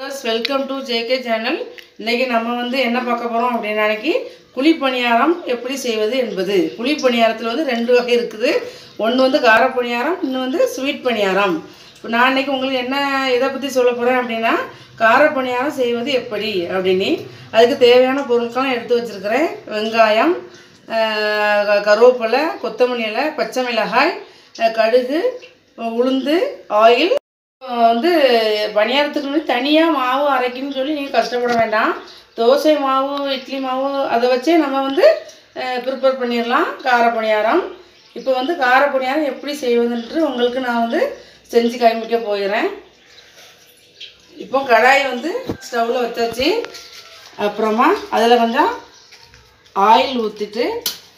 viewers welcome to JK channel இன்றைக்கி நம்ம வந்து என்ன பார்க்க போகிறோம் அப்படின்னாக்கி குழிப்பணியாரம் எப்படி செய்வது என்பது குழிப்பணியாரத்தில் வந்து ரெண்டு வகை இருக்குது ஒன்று வந்து காரப்பணியாரம் இன்னும் வந்து ஸ்வீட் பணியாரம் இப்போ நான் இன்றைக்கி உங்களுக்கு என்ன இதை பற்றி சொல்ல போகிறேன் அப்படின்னா காரப்பணியாரம் செய்வது எப்படி அப்படின்னு அதுக்கு தேவையான பொருட்களும் எடுத்து வச்சுருக்கிறேன் வெங்காயம் ஆஹ் க- கருவேப்பிலை கொத்தமல்லி இலை பச்சை மிளகாய் ஆஹ் கடுகு உளுந்து ஆயில் வந்து பணியாரத்துக்கு வந்து தனியாக மாவு அரைக்கணும்னு சொல்லி நீங்கள் கஷ்டப்பட வேண்டாம் தோசை மாவு இட்லி மாவு அதை வச்சே நம்ம வந்து ப்ரிப்பேர் பண்ணிடலாம் கார பணியாரம் இப்போ வந்து கார பணியாரம் எப்படி செய்வதுன்ட்டு உங்களுக்கு நான் வந்து செஞ்சு காமிக்க போயிடுறேன் இப்போ கடாய் வந்து ஸ்டவ்வில் வச்சாச்சு அப்புறமா அதில் கொஞ்சம் ஆயில் ஊற்றிட்டு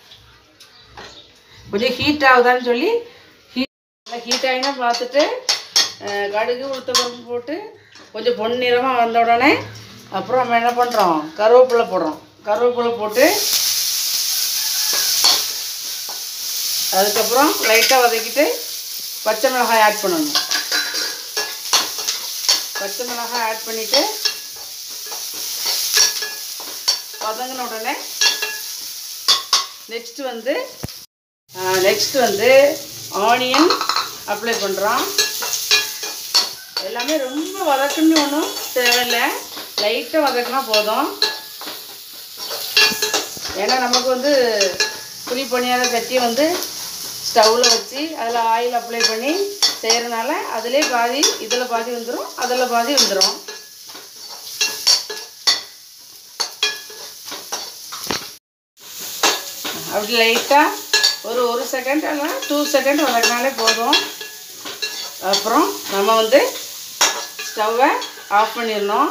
கொஞ்சம் ஹீட் ஆகுதான்னு சொல்லி ஹீட் நல்லா ஹீட் ஆகினா பார்த்துட்டு அஹ், கடுகு உளுத்தப்பருப்பு போட்டு கொஞ்சம் பொன்னிறமாக வந்த உடனே அப்புறம் நம்ம என்ன பண்ணுறோம் கருவேப்பிலை போடுறோம் கருவேப்பிலை போட்டு அதுக்கப்புறம் லைட்டாக வதக்கிட்டு பச்சை மிளகாய் ஆட் பண்ணணும் பச்சை மிளகாய் ஆட் பண்ணிவிட்டு வதங்கின உடனே நெக்ஸ்ட் வந்து நெக்ஸ்ட் வந்து ஆனியன் அப்ளை பண்ணுறோம் எல்லாமே ரொம்ப வதக்கணும்னு ஒன்றும் தேவையில்லை லைட்டாக வதக்கினா போதும் ஏன்னா நமக்கு வந்து புளி பணியார சட்டி வந்து ஸ்டவ்வில் வச்சு அதில் ஆயில் அப்ளை பண்ணி செய்கிறனால அதிலே பாதி இதில் பாதி வந்துடும் அதில் பாதி வந்துடும் அப்படி லைட்டாக ஒரு ஒரு செகண்ட் இல்லைனா டூ செகண்ட் வதக்கினாலே போதும் அப்புறம் நம்ம வந்து ஸ்டவ்வை ஆஃப் பண்ணிடணும்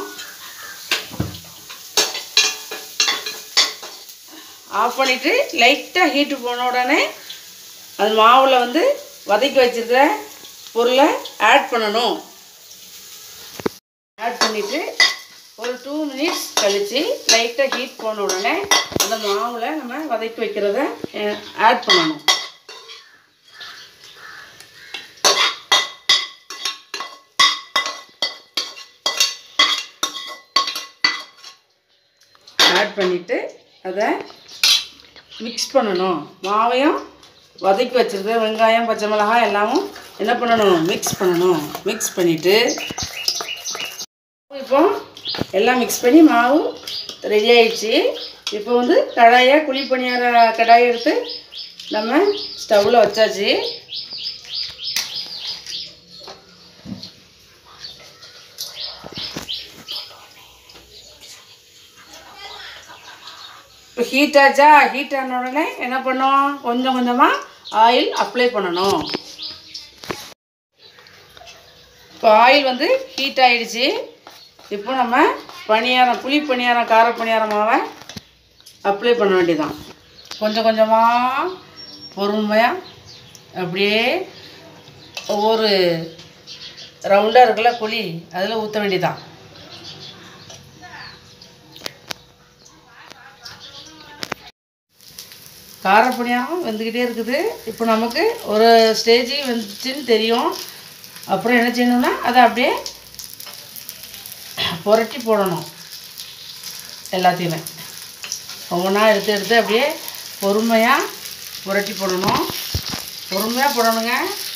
ஆஃப் பண்ணிவிட்டு லைட்டாக ஹீட்டு போன உடனே அது மாவில் வந்து வதக்கி வச்சிருக்கிற பொருளை ஆட் பண்ணணும் ஆட் பண்ணிவிட்டு ஒரு டூ மினிட்ஸ் கழித்து லைட்டாக ஹீட் போன உடனே அந்த மாவில் நம்ம வதக்கி வைக்கிறத ஆட் பண்ணணும் ஆட் பண்ணிவிட்டு அதை மிக்ஸ் பண்ணணும் மாவையும் வதக்கி வச்சிருக்க வெங்காயம் பச்சை மிளகாய் எல்லாமும் என்ன பண்ணணும் மிக்ஸ் பண்ணணும் மிக்ஸ் பண்ணிவிட்டு இப்போ எல்லாம் மிக்ஸ் பண்ணி மாவு ரெடி ஆயிடுச்சு இப்போ வந்து கடாயை குழி பணியார கடாயை எடுத்து நம்ம ஸ்டவ்வில் வச்சாச்சு இப்போ ஹீட் ஆச்சா ஹீட் ஆன உடனே என்ன பண்ணோம் கொஞ்சம் கொஞ்சமாக ஆயில் அப்ளை பண்ணணும் இப்போ ஆயில் வந்து ஹீட் ஆயிடுச்சு இப்போ நம்ம பணியாரம் புளி பணியாரம் கார பணியாரம் மாவை அப்ளை பண்ண வேண்டியதான் கொஞ்சம் கொஞ்சமாக பொறுமையாக அப்படியே ஒவ்வொரு ரவுண்டாக இருக்குல்ல குழி அதில் ஊற்ற வேண்டியதான் காரப்பணியாரம் வெந்துக்கிட்டே இருக்குது இப்போ நமக்கு ஒரு ஸ்டேஜ் வந்துச்சுன்னு தெரியும் அப்புறம் என்ன செய்யணும்னா அதை அப்படியே புரட்டி போடணும் எல்லாத்தையுமே ஒவ்வொன்றா எடுத்து எடுத்து அப்படியே பொறுமையாக புரட்டி போடணும் பொறுமையாக போடணுங்க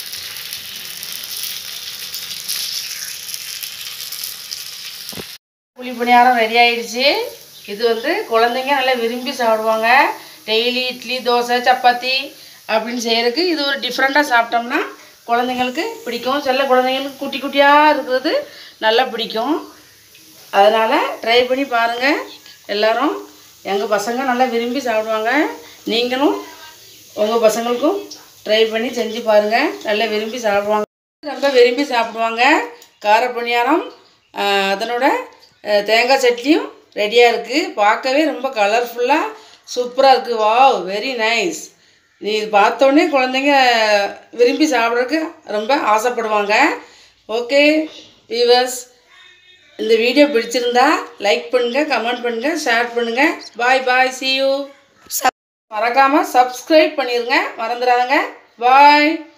புளி பணியாரம் ரெடி ஆயிடுச்சு இது வந்து குழந்தைங்க நல்லா விரும்பி சாப்பிடுவாங்க டெய்லி இட்லி தோசை சப்பாத்தி அப்படின்னு செய்கிறதுக்கு இது ஒரு டிஃப்ரெண்ட்டாக சாப்பிட்டோம்னா குழந்தைங்களுக்கு பிடிக்கும் சில குழந்தைங்களுக்கு குட்டி குட்டியாக இருக்கிறது நல்லா பிடிக்கும் அதனால் ட்ரை பண்ணி பாருங்கள் எல்லாரும் எங்கள் பசங்க நல்லா விரும்பி சாப்பிடுவாங்க நீங்களும் உங்கள் பசங்களுக்கும் ட்ரை பண்ணி செஞ்சு பாருங்கள் நல்லா விரும்பி சாப்பிடுவாங்க ரொம்ப விரும்பி சாப்பிடுவாங்க கார பணியாரம் ஆஹ், அதனோட ஆஹ், தேங்காய் சட்னியும் ரெடியாக இருக்குது பார்க்கவே ரொம்ப கலர்ஃபுல்லாக சூப்பராக இருக்குது வாவ் வெரி நைஸ் நீ இது பார்த்தோன்னே குழந்தைங்க விரும்பி சாப்பிட்றதுக்கு ரொம்ப ஆசைப்படுவாங்க ஓகே வியூவர்ஸ் இந்த வீடியோ பிடிச்சிருந்தா லைக் பண்ணுங்கள் கமெண்ட் பண்ணுங்கள் ஷேர் பண்ணுங்கள் பாய் பாய் see you மறக்காமல் சப்ஸ்கிரைப் பண்ணிடுங்க மறந்துடாதங்க பாய்